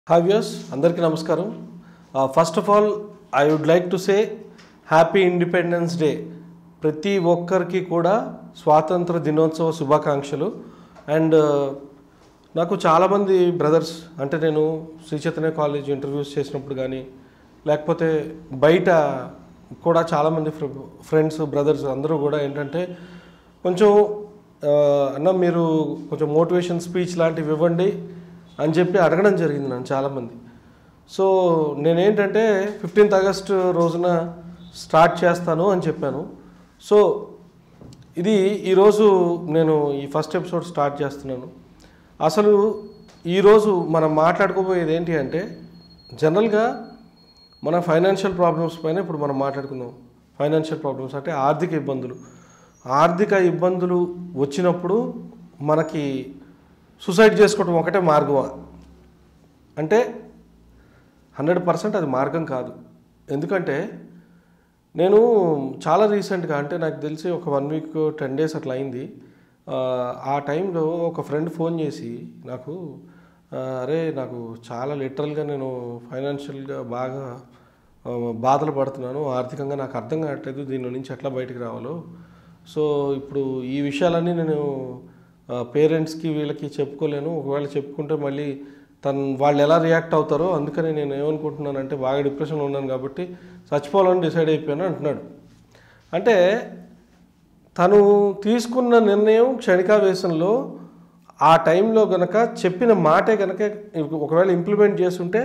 hi views అందరికీ నమస్కారం first of all I would like to say happy independence day ప్రతి ఒక్కరికి కూడా స్వాతంత్ర దినోత్సవ శుభాకాంక్షలు అండ్ నాకు చాలామంది బ్రదర్స్ అంటే నేను శ్రీ చైతన్య కాలేజ్ ఇంటర్వ్యూస్ చేసినప్పుడు కానీ లేకపోతే బయట కూడా చాలామంది ఫ్రెండ్స్ బ్రదర్స్ అందరూ కూడా ఏంటంటే కొంచెం ఆ, అన్న మీరు కొంచెం మోటివేషన్ స్పీచ్ లాంటివి ఇవ్వండి అని చెప్పి అడగడం జరిగింది నన్ను చాలామంది సో నేనేంటంటే ఫిఫ్టీన్త్ ఆగస్ట్ రోజున స్టార్ట్ చేస్తాను అని చెప్పాను సో ఇది ఈరోజు నేను ఈ ఫస్ట్ ఎపిసోడ్ స్టార్ట్ చేస్తున్నాను అసలు ఈరోజు మనం మాట్లాడుకోబోయేది ఏంటి అంటే జనరల్గా మన ఫైనాన్షియల్ ప్రాబ్లమ్స్ పైన ఇప్పుడు మనం మాట్లాడుకుందాం ఫైనాన్షియల్ ప్రాబ్లమ్స్ అంటే ఆర్థిక ఇబ్బందులు ఆర్థిక ఇబ్బందులు వచ్చినప్పుడు మనకి సూసైడ్ చేసుకోవడం ఒకటే మార్గమా అంటే హండ్రెడ్ పర్సెంట్ అది మార్గం కాదు ఎందుకంటే నేను చాలా రీసెంట్గా అంటే నాకు తెలిసి ఒక వన్ వీక్ టెన్ డేస్ అట్లా అయింది ఆ, ఆ టైంలో ఒక ఫ్రెండ్ ఫోన్ చేసి నాకు ఆ, అరే నాకు చాలా లిటరల్గా నేను ఫైనాన్షియల్గా బాగా ఆ, బాధలు పడుతున్నాను ఆర్థికంగా నాకు అర్థం కావట్లేదు దీని నుంచి ఎట్లా బయటికి రావాలో సో ఇప్పుడు ఈ విషయాలన్నీ నేను పేరెంట్స్కి వీళ్ళకి చెప్పుకోలేను ఒకవేళ చెప్పుకుంటే మళ్ళీ తను వాళ్ళు ఎలా రియాక్ట్ అవుతారో అందుకని నేను ఏమనుకుంటున్నానంటే బాగా డిప్రెషన్లో ఉన్నాను కాబట్టి చచ్చిపోవాలని డిసైడ్ అయిపోయాను అంటున్నాడు అంటే తను తీసుకున్న నిర్ణయం క్షణికావేశంలో ఆ టైంలో గనక చెప్పిన మాటే గనక ఒకవేళ ఇంప్లిమెంట్ చేస్తుంటే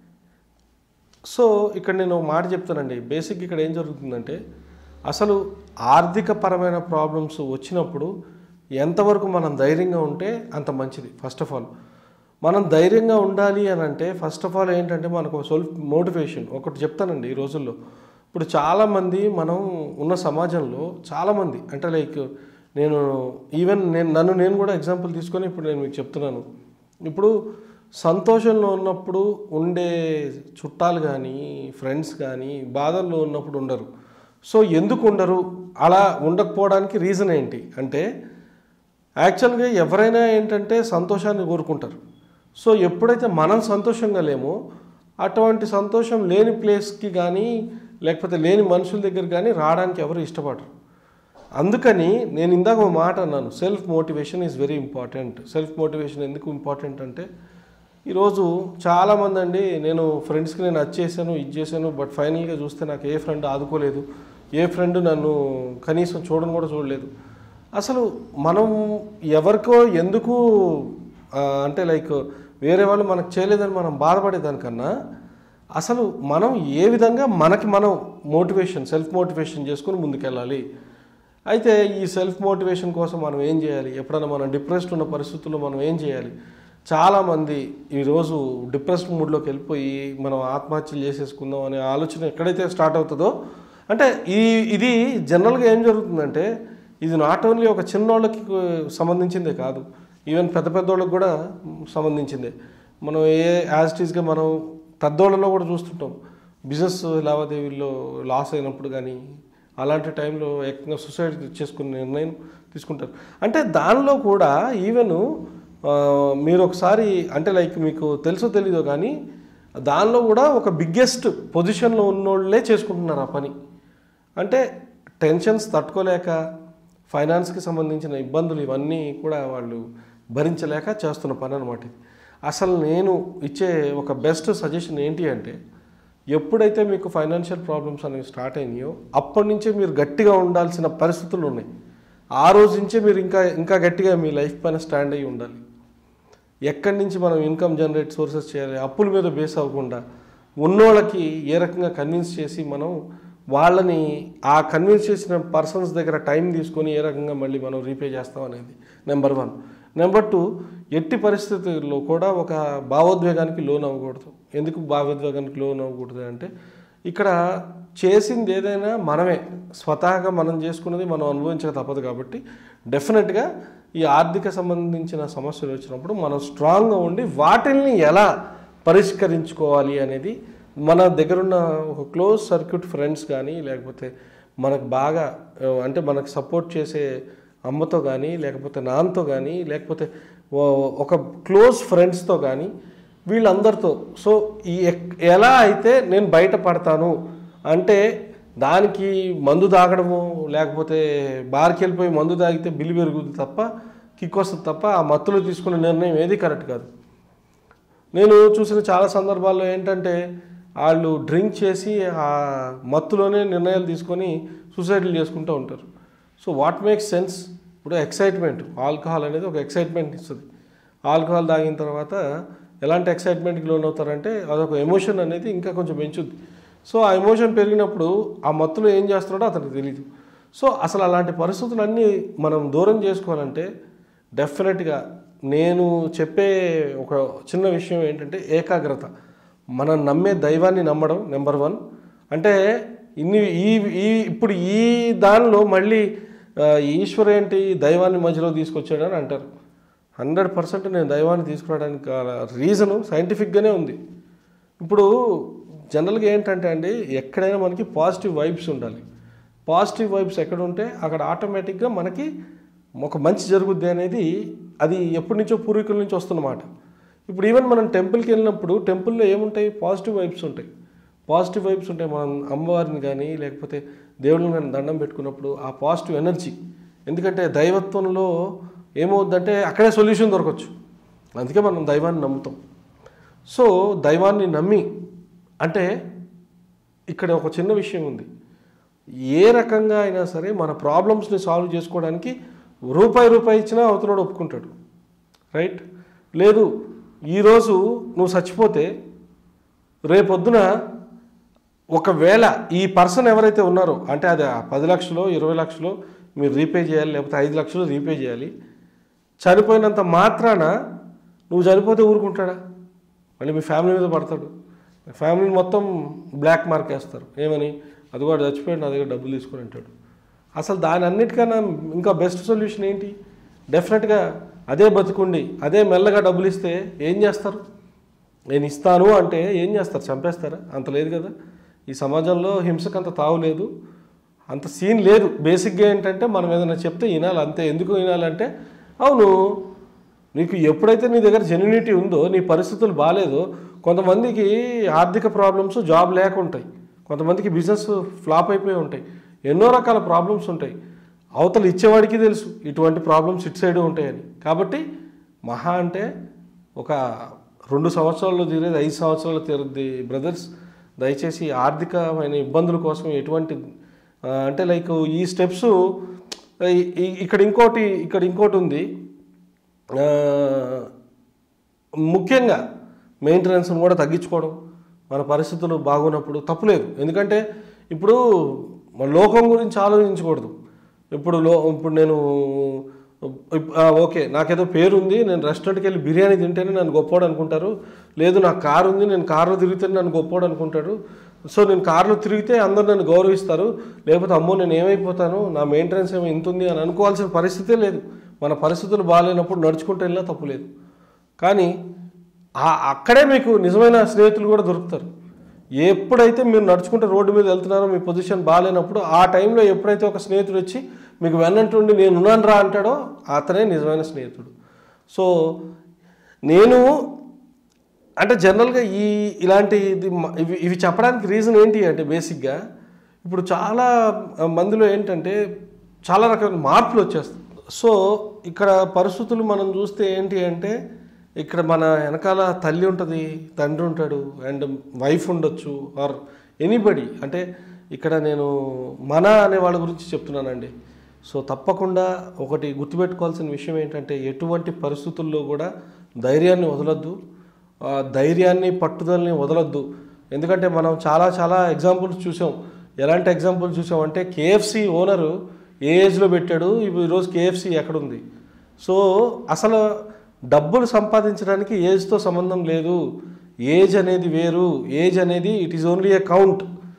సో ఇక్కడ నేను ఒక మాట చెప్తానండి బేసిక్ ఇక్కడ ఏం జరుగుతుందంటే అసలు ఆర్థిక పరమైన ప్రాబ్లమ్స్ వచ్చినప్పుడు ఎంతవరకు మనం ధైర్యంగా ఉంటే అంత మంచిది ఫస్ట్ ఆఫ్ ఆల్ మనం ధైర్యంగా ఉండాలి అని అంటే ఫస్ట్ ఆఫ్ ఆల్ ఏంటంటే మనకు సెల్ఫ్ మోటివేషన్ ఒకటి చెప్తానండి ఈ రోజుల్లో ఇప్పుడు చాలామంది మనం ఉన్న సమాజంలో చాలామంది అంటే లైక్ నేను ఈవెన్ నేను నన్ను నేను కూడా ఎగ్జాంపుల్ తీసుకొని ఇప్పుడు నేను మీకు చెప్తున్నాను ఇప్పుడు సంతోషంలో ఉన్నప్పుడు ఉండే చుట్టాలు కానీ ఫ్రెండ్స్ కానీ బాధల్లో ఉన్నప్పుడు ఉండరు సో ఎందుకు ఉండరు అలా ఉండకపోవడానికి రీజన్ ఏంటి అంటే యాక్చువల్గా ఎవరైనా ఏంటంటే సంతోషాన్ని కోరుకుంటారు సో ఎప్పుడైతే మనం సంతోషంగా లేమో అటువంటి సంతోషం లేని ప్లేస్కి కానీ లేకపోతే లేని మనుషుల దగ్గర కానీ రావడానికి ఎవరు ఇష్టపడరు అందుకని నేను ఇందాక ఒక మాట అన్నాను self motivation is very important self motivation ఎందుకు ఇంపార్టెంట్ అంటే ఈరోజు చాలామంది అండి నేను ఫ్రెండ్స్కి నేను అది చేశాను ఇది చేశాను బట్ ఫైనల్గా చూస్తే నాకు ఏ ఫ్రెండ్ ఆదుకోలేదు ఏ ఫ్రెండ్ నన్ను కనీసం చూడను కూడా చూడలేదు అసలు మనం ఎవరికో ఎందుకు ఆ, అంటే లైక్ వేరే వాళ్ళు మనకు చేయలేదని మనం బాధపడేదానికన్నా అసలు మనం ఏ విధంగా మనకి మనం మోటివేషన్ సెల్ఫ్ మోటివేషన్ చేసుకొని ముందుకెళ్ళాలి అయితే ఈ సెల్ఫ్ మోటివేషన్ కోసం మనం ఏం చేయాలి ఎప్పుడైనా మనం డిప్రెస్డ్ ఉన్న పరిస్థితుల్లో మనం ఏం చేయాలి చాలామంది ఈరోజు డిప్రెస్డ్ మూడ్లోకి వెళ్ళిపోయి మనం ఆత్మహత్యలు చేసేసుకుందాం అనే ఆలోచన ఎక్కడైతే స్టార్ట్ అవుతుందో అంటే ఈ ఇది జనరల్గా ఏం జరుగుతుందంటే ఇది నాట్ ఓన్లీ ఒక చిన్నోళ్ళకి సంబంధించిందే కాదు ఈవెన్ పెద్ద పెద్దోళ్ళకి కూడా సంబంధించిందే మనం ఏ యాజ్ టీజ్గా మనం పెద్దోళ్ళలో కూడా చూస్తుంటాం బిజినెస్ లావాదేవీల్లో లాస్ అయినప్పుడు కానీ అలాంటి టైంలో ఏకంగా సూసైడ్ చేసుకునే నిర్ణయం తీసుకుంటారు అంటే దానిలో కూడా ఈవెన్ మీరు ఒకసారి అంటే లైక్ మీకు తెలుసో తెలీదో కానీ దానిలో కూడా ఒక బిగ్గెస్ట్ పొజిషన్లో ఉన్నోళ్ళే చేసుకుంటున్నారు ఆ పని అంటే టెన్షన్స్ తట్టుకోలేక ఫైనాన్స్కి సంబంధించిన ఇబ్బందులు ఇవన్నీ కూడా వాళ్ళు భరించలేక చేస్తున్న పని అనమాట ఇది అసలు నేను ఇచ్చే ఒక బెస్ట్ సజెషన్ ఏంటి అంటే ఎప్పుడైతే మీకు ఫైనాన్షియల్ ప్రాబ్లమ్స్ అనేవి స్టార్ట్ అయినాయో అప్పటి నుంచే మీరు గట్టిగా ఉండాల్సిన పరిస్థితులు ఉన్నాయి ఆ రోజు నుంచే మీరు ఇంకా ఇంకా గట్టిగా మీ లైఫ్ పైన స్టాండ్ అయ్యి ఉండాలి ఎక్కడి నుంచి మనం ఇన్కమ్ జనరేట్ సోర్సెస్ చేయాలి అప్పుల మీద బేస్ అవ్వకుండా ఉన్నోళ్ళకి ఏ రకంగా కన్విన్స్ చేసి మనం వాళ్ళని ఆ కన్విన్స్ చేసిన పర్సన్స్ దగ్గర టైం తీసుకొని ఏ రకంగా మళ్ళీ మనం రీపే చేస్తాం అనేది నెంబర్ వన్ నెంబర్ టూ ఎట్టి పరిస్థితుల్లో కూడా ఒక భావోద్వేగానికి లోన్ అవ్వకూడదు ఎందుకు భావోద్వేగానికి లోన్ అవ్వకూడదు అంటే ఇక్కడ చేసింది ఏదైనా మనమే స్వతహాగా మనం చేసుకున్నది మనం అనుభవించక తప్పదు కాబట్టి డెఫినెట్గా ఈ ఆర్థిక సంబంధించిన సమస్యలు వచ్చినప్పుడు మనం స్ట్రాంగ్గా ఉండి వాటిల్ని ఎలా పరిష్కరించుకోవాలి అనేది మన దగ్గరున్న ఒక క్లోజ్ సర్క్యూట్ ఫ్రెండ్స్ కానీ లేకపోతే మనకు బాగా ఆ, అంటే మనకు సపోర్ట్ చేసే అమ్మతో కానీ లేకపోతే నాన్నతో కానీ లేకపోతే ఓ- ఒక క్లోజ్ ఫ్రెండ్స్తో కానీ వీళ్ళందరితో సో ఈ ఎక్- ఎలా అయితే నేను బయటపడతాను అంటే దానికి మందు తాగడము లేకపోతే బార్కి వెళ్ళిపోయి మందు తాగితే బిల్లు పెరుగుతుంది తప్ప కిక్ వస్తుంది తప్ప ఆ మత్తులో తీసుకునే నిర్ణయం ఏది కరెక్ట్ కాదు నేను చూసిన చాలా సందర్భాల్లో ఏంటంటే వాళ్ళు డ్రింక్ చేసి ఆ మత్తులోనే నిర్ణయాలు తీసుకొని సూసైడ్లు చేసుకుంటూ ఉంటారు సో వాట్ మేక్స్ సెన్స్ ఇప్పుడు ఎక్సైట్మెంట్ ఆల్కహాల్ అనేది ఒక ఎక్సైట్మెంట్ ఇస్తుంది ఆల్కహాల్ తాగిన తర్వాత ఎలాంటి ఎక్సైట్మెంట్కి లోన్ అవుతారంటే అదొక ఎమోషన్ అనేది ఇంకా కొంచెం పెంచుద్ది సో ఆ ఎమోషన్ పెరిగినప్పుడు ఆ మత్తులో ఏం చేస్తున్నాడో అతనికి తెలియదు సో అసలు అలాంటి పరిస్థితులన్నీ మనం దూరం చేసుకోవాలంటే డెఫినెట్గా నేను చెప్పే ఒక చిన్న విషయం ఏంటంటే ఏకాగ్రత మనం నమ్మే దైవాన్ని నమ్మడం నెంబర్ వన్ అంటే ఇన్ని ఈ ఈ ఇప్పుడు ఈ దానిలో మళ్ళీ ఆ, ఈశ్వర్ ఏంటి దైవాన్ని మధ్యలో తీసుకొచ్చాడని అంటారు హండ్రెడ్ పర్సెంట్ నేను దైవాన్ని తీసుకురావడానికి రీజను సైంటిఫిక్గానే ఉంది ఇప్పుడు జనరల్గా ఏంటంటే అండి ఎక్కడైనా మనకి పాజిటివ్ వైబ్స్ ఉండాలి పాజిటివ్ వైబ్స్ ఎక్కడ ఉంటే అక్కడ ఆటోమేటిక్గా మనకి ఒక మంచి జరుగుద్ది అనేది అది ఎప్పటి నుంచో పూర్వీకుల నుంచి వస్తున్నమాట ఇప్పుడు ఈవెన్ మనం టెంపుల్కి వెళ్ళినప్పుడు టెంపుల్లో ఏముంటాయి పాజిటివ్ వైబ్స్ ఉంటాయి పాజిటివ్ వైబ్స్ ఉంటాయి మనం అమ్మవారిని కానీ లేకపోతే దేవుళ్ళని కానీ దండం పెట్టుకున్నప్పుడు ఆ పాజిటివ్ ఎనర్జీ ఎందుకంటే దైవత్వంలో ఏమవుద్దంటే అక్కడే సొల్యూషన్ దొరకవచ్చు అందుకే మనం దైవాన్ని నమ్ముతాం సో దైవాన్ని నమ్మి అంటే ఇక్కడ ఒక చిన్న విషయం ఉంది ఏ రకంగా అయినా సరే మన ప్రాబ్లమ్స్ని సాల్వ్ చేసుకోవడానికి రూపాయి రూపాయి ఇచ్చినా అవతలడు ఒప్పుకుంటాడు రైట్ లేదు ఈరోజు నువ్వు చచ్చిపోతే రేపొద్దున ఒకవేళ ఈ పర్సన్ ఎవరైతే ఉన్నారో అంటే అది ఆ పది లక్షలు ఇరవై లక్షలు మీరు రీపే చేయాలి లేకపోతే ఐదు లక్షలు రీపే చేయాలి చనిపోయినంత మాత్రాన నువ్వు చనిపోతే ఊరుకుంటాడా మళ్ళీ మీ ఫ్యామిలీ మీద పడతాడు ఫ్యామిలీ మొత్తం బ్లాక్ మార్క్ వేస్తారు ఏమని అది కూడా చచ్చిపోయాడు నా దగ్గర డబ్బులు తీసుకొని అంటాడు అసలు దాని అన్నిటికన్నా ఇంకా బెస్ట్ సొల్యూషన్ ఏంటి డెఫినెట్గా అదే బతుకుండి అదే మెల్లగా డబ్బులు ఇస్తే ఏం చేస్తారు నేను ఇస్తాను అంటే ఏం చేస్తారు చంపేస్తారా అంత లేదు కదా ఈ సమాజంలో హింసకు అంత తావు లేదు అంత సీన్ లేదు బేసిక్గా ఏంటంటే మనం ఏదైనా చెప్తే వినాలి అంతే ఎందుకు వినాలంటే అవును నీకు ఎప్పుడైతే నీ దగ్గర జెన్యునిటీ ఉందో నీ పరిస్థితులు బాగాలేదో కొంతమందికి ఆర్థిక ప్రాబ్లమ్స్ జాబ్ లేక ఉంటాయి కొంతమందికి బిజినెస్ ఫ్లాప్ అయిపోయి ఉంటాయి ఎన్నో రకాల ప్రాబ్లమ్స్ ఉంటాయి అవతల ఇచ్చేవాడికి తెలుసు ఇటువంటి ప్రాబ్లమ్స్ ఇటు సైడ్ ఉంటాయని కాబట్టి మహా అంటే ఒక రెండు సంవత్సరాల్లో తీరేది ఐదు సంవత్సరాలు తీరుద్ది బ్రదర్స్ దయచేసి ఆర్థికమైన ఇబ్బందుల కోసం ఎటువంటి ఆ, అంటే లైక్ ఈ స్టెప్స్ ఇక్కడ ఇంకోటి ఇక్కడ ఇంకోటి ఉంది ఆ, ముఖ్యంగా మెయింటెనెన్స్ని కూడా తగ్గించుకోవడం మన పరిస్థితులు బాగున్నప్పుడు తప్పులేదు ఎందుకంటే ఇప్పుడు మన లోకం గురించి ఆలోచించకూడదు ఇప్పుడు లో ఇప్పుడు నేను ఇప్- ఆ, ఓకే నాకేదో పేరు ఉంది నేను రెస్టారెంట్కి వెళ్ళి బిర్యానీ తింటేనే నన్ను గొప్పోడు అనుకుంటారు లేదు నాకు కారు ఉంది నేను కారులో తిరిగితేనే నన్ను గొప్పోడు అనుకుంటాడు సో నేను కారులో తిరిగితే అందరూ నన్ను గౌరవిస్తారు లేకపోతే అమ్మో నేను ఏమైపోతాను నా మెయింటెనెన్స్ ఏమో ఇంత ఉంది అని అనుకోవాల్సిన పరిస్థితే లేదు మన పరిస్థితులు బాగాలేనప్పుడు నడుచుకుంటూ వెళ్ళినా తప్పు లేదు కానీ ఆ- అక్కడే మీకు నిజమైన స్నేహితులు కూడా దొరుకుతారు ఎప్పుడైతే మీరు నడుచుకుంటే రోడ్డు మీద వెళ్తున్నారో మీ పొజిషన్ బాగాలేనప్పుడు ఆ టైంలో ఎప్పుడైతే ఒక స్నేహితుడు వచ్చి మీకు వెన్నంటుండి నేను ఉన్నాను రా అంటాడో అతనే నిజమైన స్నేహితుడు సో నేను అంటే జనరల్గా ఈ ఇలాంటి ఇది మ- ఇవి ఇవి చెప్పడానికి రీజన్ ఏంటి అంటే బేసిక్గా ఇప్పుడు చాలా మందిలో ఏంటంటే చాలా రకాల మార్పులు వచ్చేస్తాయి సో ఇక్కడ పరిస్థితులు మనం చూస్తే ఏంటి అంటే ఇక్కడ మన వెనకాల తల్లి ఉంటుంది తండ్రి ఉంటాడు అండ్ వైఫ్ ఉండొచ్చు ఆర్ ఎనీబడి అంటే ఇక్కడ నేను మన అనే వాళ్ళ గురించి చెప్తున్నానండి సో తప్పకుండా ఒకటి గుర్తుపెట్టుకోవాల్సిన విషయం ఏంటంటే ఎటువంటి పరిస్థితుల్లో కూడా ధైర్యాన్ని వదలొద్దు ఆ ధైర్యాన్ని పట్టుదలని వదలొద్దు ఎందుకంటే మనం చాలా చాలా ఎగ్జాంపుల్స్ చూసాం ఎలాంటి ఎగ్జాంపుల్స్ చూసాం అంటే కేఎఫ్సి ఓనరు ఏ ఏజ్లో పెట్టాడు ఇప్పుడు ఈరోజు కేఎఫ్సి ఎక్కడుంది సో అసలు డబ్బులు సంపాదించడానికి ఏజ్తో సంబంధం లేదు ఏజ్ అనేది వేరు ఏజ్ అనేది it is only a count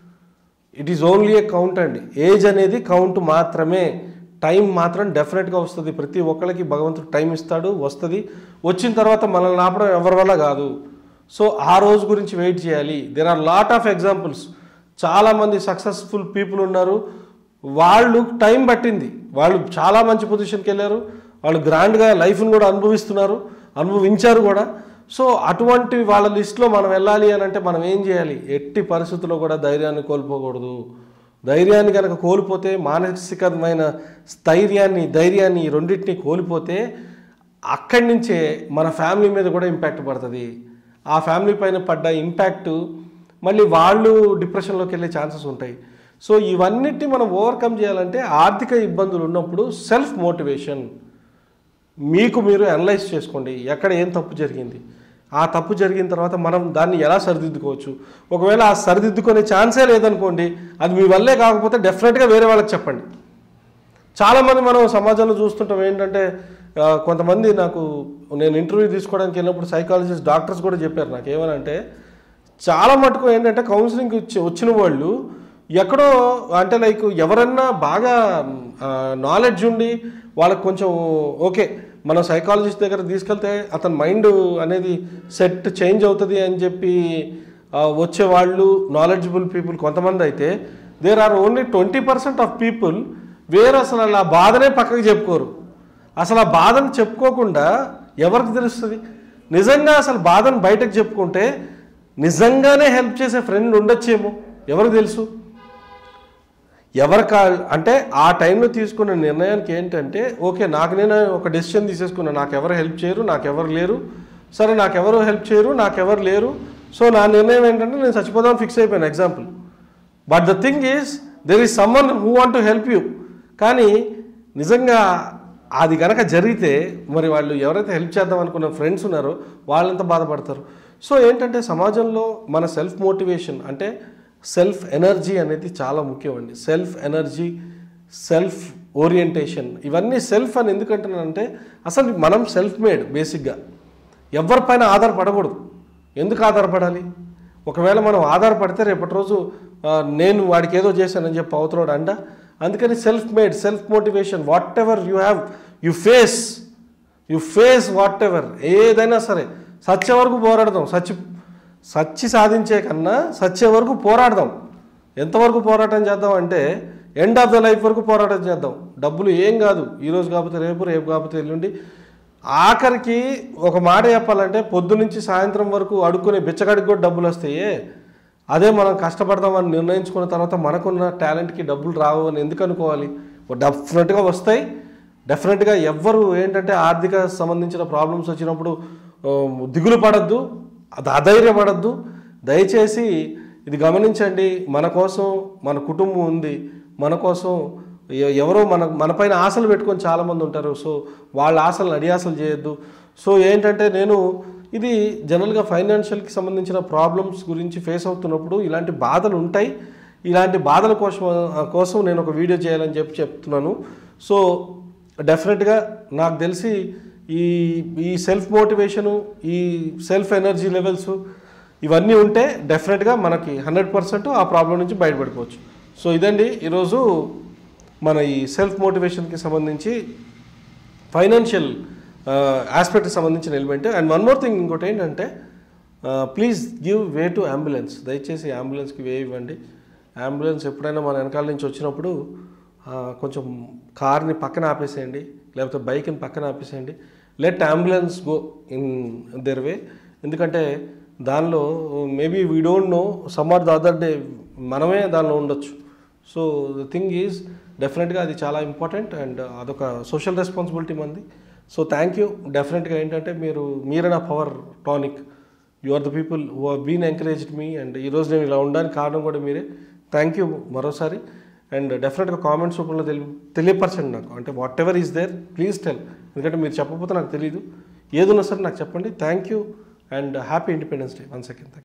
it is only a count అండి ఏజ్ అనేది కౌంట్ మాత్రమే టైం మాత్రం డెఫినెట్గా వస్తుంది ప్రతి ఒక్కరికి భగవంతుడు టైం ఇస్తాడు వస్తుంది వచ్చిన తర్వాత మనల్ని ఆపడం ఎవరి వల్ల కాదు సో ఆ రోజు గురించి వెయిట్ చేయాలి there are lot of examples చాలామంది సక్సెస్ఫుల్ పీపుల్ ఉన్నారు వాళ్ళు టైం పట్టింది వాళ్ళు చాలా మంచి పొజిషన్కి వెళ్ళారు వాళ్ళు గ్రాండ్గా లైఫ్ని కూడా అనుభవిస్తున్నారు అనుభవించారు కూడా సో అటువంటి వాళ్ళ లిస్ట్లో మనం వెళ్ళాలి అని అంటే మనం ఏం చేయాలి ఎట్టి పరిస్థితుల్లో కూడా ధైర్యాన్ని కోల్పోకూడదు ధైర్యాన్ని కనుక కోల్పోతే మానసికమైన స్థైర్యాన్ని ధైర్యాన్ని ఈ రెండింటిని కోల్పోతే అక్కడి నుంచే మన ఫ్యామిలీ మీద కూడా ఇంపాక్ట్ పడుతుంది ఆ ఫ్యామిలీ పైన పడ్డ ఇంపాక్ట్ మళ్ళీ వాళ్ళు డిప్రెషన్లోకి వెళ్ళే ఛాన్సెస్ ఉంటాయి సో ఇవన్నిటిని మనం ఓవర్కమ్ చేయాలంటే ఆర్థిక ఇబ్బందులు ఉన్నప్పుడు సెల్ఫ్ మోటివేషన్ మీకు మీరు అనలైజ్ చేసుకోండి ఎక్కడ ఏం తప్పు జరిగింది ఆ తప్పు జరిగిన తర్వాత మనం దాన్ని ఎలా సరిదిద్దుకోవచ్చు ఒకవేళ ఆ సరిదిద్దుకునే ఛాన్సే లేదనుకోండి అది మీ వల్లే కాకపోతే డెఫినెట్గా వేరే వాళ్ళకి చెప్పండి చాలామంది మనం సమాజంలో చూస్తుంటాం ఏంటంటే ఆ, కొంతమంది నాకు నేను ఇంటర్వ్యూ తీసుకోవడానికి వెళ్ళినప్పుడు సైకాలజిస్ట్ డాక్టర్స్ కూడా చెప్పారు నాకు ఏమనంటే చాలా మటుకు ఏంటంటే కౌన్సిలింగ్ వచ్చి వచ్చిన వాళ్ళు ఎక్కడో అంటే లైక్ ఎవరన్నా బాగా నాలెడ్జ్ ఉండి వాళ్ళకి కొంచెం ఓకే మనం సైకాలజిస్ట్ దగ్గర తీసుకెళ్తే అతని మైండ్ అనేది సెట్ చేంజ్ అవుతుంది అని చెప్పి ఆ, వచ్చే వాళ్ళు నాలెడ్జబుల్ పీపుల్ కొంతమంది అయితే there are only twenty percent of people వేరే అసలు అలా బాధనే పక్కకు చెప్పుకోరు అసలు ఆ బాధను చెప్పుకోకుండా ఎవరికి తెలుస్తుంది నిజంగా అసలు బాధను బయటకు చెప్పుకుంటే నిజంగానే హెల్ప్ చేసే ఫ్రెండ్ ఉండొచ్చేమో ఎవరికి తెలుసు ఎవరి కా అంటే ఆ టైంలో తీసుకున్న నిర్ణయానికి ఏంటంటే ఓకే నాకు నేను ఒక డెసిషన్ తీసేసుకున్నాను నాకు ఎవరు హెల్ప్ చేయరు నాకు ఎవరు లేరు సరే నాకు ఎవరు హెల్ప్ చేయరు నాకు ఎవరు లేరు సో నా నిర్ణయం ఏంటంటే నేను చచ్చిపోదామని ఫిక్స్ అయిపోయాను example but the thing is there is someone who want to help you కానీ నిజంగా అది గనక జరిగితే మరి వాళ్ళు ఎవరైతే హెల్ప్ చేద్దాం అనుకున్న ఫ్రెండ్స్ ఉన్నారో వాళ్ళంతా బాధపడతారు సో ఏంటంటే సమాజంలో మన సెల్ఫ్ మోటివేషన్ అంటే సెల్ఫ్ ఎనర్జీ అనేది చాలా ముఖ్యం అండి సెల్ఫ్ ఎనర్జీ సెల్ఫ్ ఓరియంటేషన్ ఇవన్నీ సెల్ఫ్ అని ఎందుకంటున్నానంటే అసలు మనం సెల్ఫ్ మేడ్ బేసిక్గా ఎవరిపైన ఆధారపడకూడదు ఎందుకు ఆధారపడాలి ఒకవేళ మనం ఆధారపడితే రేపటి రోజు ఆ, నేను వాడికి ఏదో చేశానని చెప్పి అవుతున్నాడు అంట అందుకని self made self motivation whatever you have you face you face whatever ఏదైనా సరే సత్య వరకు పోరాడదాం సచ్చి సచ్చి సాధించే కన్నా సత్య వరకు పోరాడదాం ఎంతవరకు పోరాటం చేద్దాం అంటే ఎండ్ ఆఫ్ ద లైఫ్ వరకు పోరాటం చేద్దాం డబ్బులు ఏం కాదు ఈరోజు కాకపోతే రేపు రేపు కాకపోతే ఎల్లుండి ఆఖరికి ఒక మాట చెప్పాలంటే పొద్దు నుంచి సాయంత్రం వరకు అడుక్కునే బిచ్చగాడికి కూడా డబ్బులు వస్తాయి అదే మనం కష్టపడదామని నిర్ణయించుకున్న తర్వాత మనకున్న టాలెంట్కి డబ్బులు రావు అని ఎందుకు అనుకోవాలి డెఫినెట్గా వస్తాయి డెఫినెట్గా ఎవ్వరు ఏంటంటే ఆర్థిక సంబంధించిన ప్రాబ్లమ్స్ వచ్చినప్పుడు ఆ, దిగులు పడద్దు అది అధైర్యపడద్దు దయచేసి ఇది గమనించండి మన కోసం మన కుటుంబం ఉంది మన కోసం ఎ- ఎవరో మన మనపైన ఆశలు పెట్టుకొని చాలామంది ఉంటారు సో వాళ్ళ ఆశలు అడియాసలు చేయొద్దు సో ఏంటంటే నేను ఇది జనరల్గా ఫైనాన్షియల్కి సంబంధించిన ప్రాబ్లమ్స్ గురించి ఫేస్ అవుతున్నప్పుడు ఇలాంటి బాధలు ఉంటాయి ఇలాంటి బాధల కోసం కోసం నేను ఒక వీడియో చేయాలని చెప్పి చెప్తున్నాను సో డెఫినెట్గా నాకు తెలిసి ఈ ఈ సెల్ఫ్ మోటివేషను ఈ సెల్ఫ్ ఎనర్జీ లెవెల్స్ ఇవన్నీ ఉంటే డెఫినెట్గా మనకి హండ్రెడ్ పర్సెంట్ ఆ ప్రాబ్లం నుంచి బయటపడిపోవచ్చు సో ఇదండి ఈరోజు మన ఈ సెల్ఫ్ మోటివేషన్కి సంబంధించి ఫైనాన్షియల్ ఆస్పెక్ట్కి సంబంధించిన element and one more thing ఇంకోటి ఏంటంటే please give way to ambulance దయచేసి అంబులెన్స్కి వే ఇవ్వండి అంబులెన్స్ ఎప్పుడైనా మన వెనకాల నుంచి వచ్చినప్పుడు ఆ, కొంచెం కార్ని పక్కన ఆపేసేయండి లేకపోతే బైక్ని పక్కన ఆపేసేయండి let ambulance go in their way ఎందుకంటే దానిలో maybe we don't know some or the other day మనమే దానిలో ఉండొచ్చు సో ద థింగ్ ఈజ్ డెఫినెట్గా అది చాలా ఇంపార్టెంట్ అండ్ అదొక సోషల్ రెస్పాన్సిబిలిటీ మంది సో థ్యాంక్ యూ డెఫినెట్గా ఏంటంటే మీరు మీరే నా power tonic you are the people who are been encouraged మీ అండ్ ఈరోజు నేను ఇలా ఉండడానికి కారణం కూడా మీరే థ్యాంక్ యూ మరోసారి అండ్ డెఫినెట్గా కామెంట్స్ రూపంలో తెలి తెలియపరచండి నాకు అంటే whatever is there please tell ఎందుకంటే మీరు చెప్పకపోతే నాకు తెలియదు ఏదున్నా సరే నాకు చెప్పండి thank you and happy independence day one second